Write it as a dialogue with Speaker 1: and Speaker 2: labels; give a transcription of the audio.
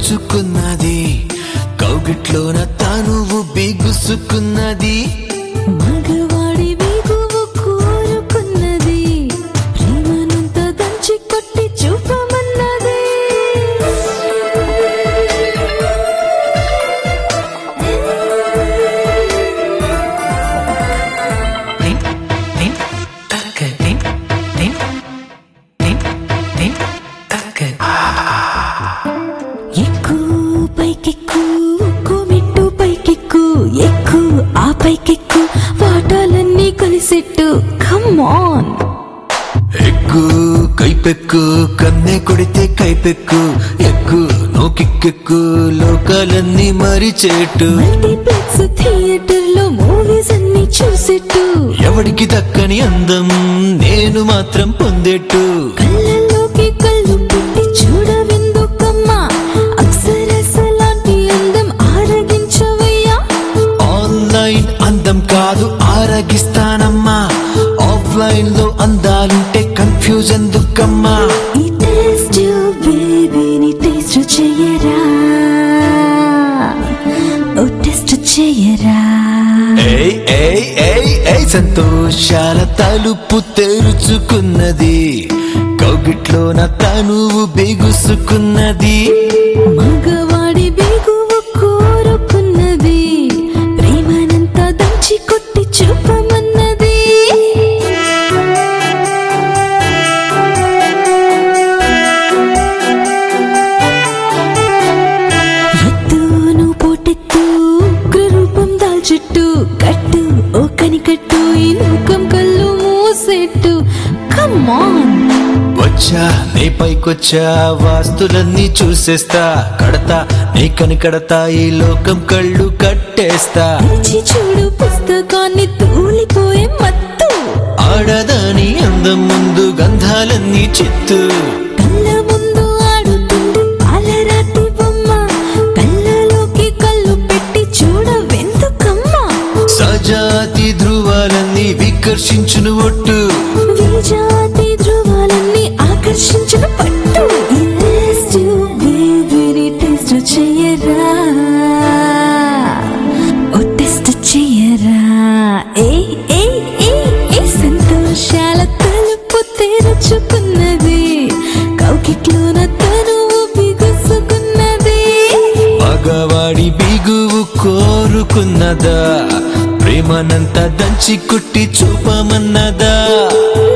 Speaker 1: తెరుచుకున్నది కౌగిట్లోన తానువు బిగుసుకున్నది
Speaker 2: మగవాడి బిగువు కోరుకున్నది ప్రేమనంత దంచి కొట్టి చూపమన్నది
Speaker 3: Nin, nin, taka, nin, nin, nin, nin, taka.
Speaker 2: ఎక్కు పైకెక్కు ఉక్కు మిట్టు పైకెక్కు ఎక్కు ఆ పైకెక్కు వాటాలన్నీ కలిసెట్టు కమ్ ఆన్
Speaker 1: ఎక్కు కైపెక్కు కన్నె కొడితే కైపెక్కు ఎక్కు నోకిక్కెక్కు లోకాలన్నీ మరిచేటు
Speaker 2: మల్టీప్లెక్స్ థియేటర్ లో మూవీస్ అన్ని చూసెట్టు
Speaker 1: ఎవడికి దక్కని అందం నేను మాత్రం పొందేట్టు
Speaker 2: కళ్ళలోకి కళ్ళు పెట్టి చూడవెందుకమ్మా అప్సరస లాంటి అందం ఆరగించవయ్యా
Speaker 1: ఆన్లైన్ అందం కాదు ఆరగిస్తానమ్మా ఆఫ్లైన్ లో అందాలుంటే కన్ఫ్యూజ్ ఎందుకమ్మా
Speaker 2: ఈ టేస్ట్ బేబీని టేస్ట్ చేయరా ఓ టెస్ట్ చేయరా
Speaker 1: ఏయ్ ఏయ్ ఏయ్ ఏయ్ సంతోషాల తలుపు తెరుచుకున్నది కౌగిట్లోన తనువు బిగుసుకున్నది
Speaker 2: మగవాడి బిగువు కోరుకున్నది ప్రేమనంతా దంచి కొట్టి చూపమన్నది ఎత్తును పోటెత్తు ఉగ్ర రూపం దాల్చెట్టు కట్టు ఓ కనికట్టు ఈ లోకం కళ్ళు మూసెట్టు కమ్ ఆన్
Speaker 1: వచ్చా నీ పైకొచ్చా వాస్తులన్నీ చూసేస్తా కడతా నీ కనికడతా ఈ లోకం కళ్ళు కట్టేస్తా
Speaker 2: తెరిచి చూడు పుస్తకాన్ని తూలిపోయే మత్తు
Speaker 1: ఆడదాని అందం ముందు గంధాలన్నీ చిత్తు
Speaker 2: కళ్ళ ముందు ఆడుతుంది అలరాటి బొమ్మ కళ్ళలోకి కళ్ళు పెట్టి చూడవెందుకమ్మా
Speaker 1: సజాతి ధృవాలన్నీ వికర్షించును ఒట్టు
Speaker 2: విజాతి ధృవాలన్నీ ఆకర్షించిన పట్టు ఈ టేస్ట్ బేబీని టేస్ట్ చేయరా ఓ టెస్ట్ చేయరా ఏ ఏ ఏ ఏ సంతోషాల తలుపు తెరుచుకున్నది కౌకిట్లోన తనువు బిగుసుకున్నది
Speaker 1: మగవాడి బిగువు కోరుకున్నదా ప్రేమనంతా దంచి కుట్టి చూపమన్నదా